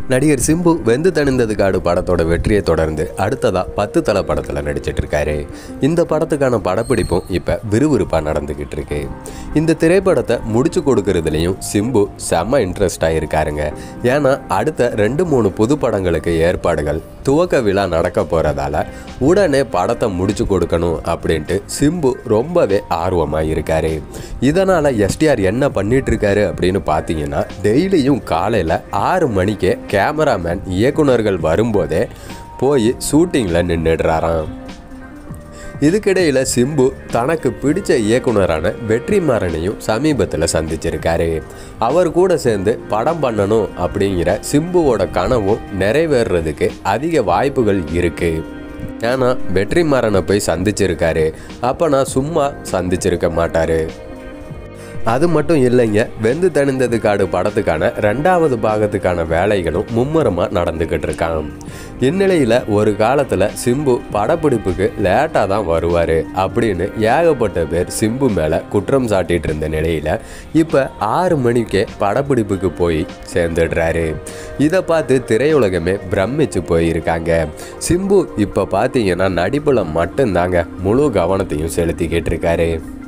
நடிகர் சிம்பு வெந்து தணிந்தது காடு படத்தோட வெற்றியை தொடர்ந்து அடுத்ததா பத்து தலை படத்தில் நடிச்சிட்டு இருக்காரு இந்த படத்துக்கான படப்பிடிப்பும் இப்போ விறுவிறுப்பாக நடந்துக்கிட்டு இருக்கு இந்த திரைப்படத்தை முடிச்சு கொடுக்கறதுலையும் சிம்பு செம்ம இன்ட்ரெஸ்டாக இருக்காருங்க ஏன்னா அடுத்த ரெண்டு மூணு புது படங்களுக்கு ஏற்பாடுகள் துவக்க விழா நடக்க போகிறதால உடனே படத்தை முடிச்சு கொடுக்கணும் அப்படின்ட்டு சிம்பு ரொம்பவே ஆர்வமாக இருக்காரு இதனால் எஸ்டிஆர் என்ன பண்ணிட்டு இருக்காரு அப்படின்னு பார்த்தீங்கன்னா டெய்லியும் காலையில் ஆறு மணிக்கே கேமராமேன் இயக்குனர்கள் வரும்போதே போய் ஷூட்டிங்கில் நின்றுடுறாராம் இதுக்கிடையில் சிம்பு தனக்கு பிடிச்ச இயக்குனரான வெற்றிமாறனையும் சமீபத்தில் சந்திச்சிருக்காரு அவர் கூட சேர்ந்து படம் பண்ணணும் அப்படிங்கிற சிம்புவோட கனவும் நிறைவேறுறதுக்கு அதிக வாய்ப்புகள் இருக்குது ஏன்னா வெற்றிமாறனை போய் சந்திச்சிருக்காரு அப்போ நான் சும்மா சந்திச்சிருக்க மாட்டாரு அது மட்டும் இல்லைங்க வெந்து தணிந்தது காடு படத்துக்கான ரெண்டாவது பாகத்துக்கான வேலைகளும் மும்முரமாக நடந்துக்கிட்டு இருக்கான் இந்நிலையில் ஒரு காலத்தில் சிம்பு படப்பிடிப்புக்கு லேட்டாக தான் வருவார் அப்படின்னு ஏகப்பட்ட பேர் சிம்பு மேலே குற்றம் சாட்டிட்டு இருந்த நிலையில் இப்போ ஆறு மணிக்கே படப்பிடிப்புக்கு போய் சேர்ந்துடுறாரு இதை பார்த்து திரையுலகமே பிரமிச்சு போயிருக்காங்க சிம்பு இப்போ பார்த்தீங்கன்னா நடிப்பில் மட்டும்தாங்க முழு கவனத்தையும் செலுத்திக்கிட்டு இருக்காரு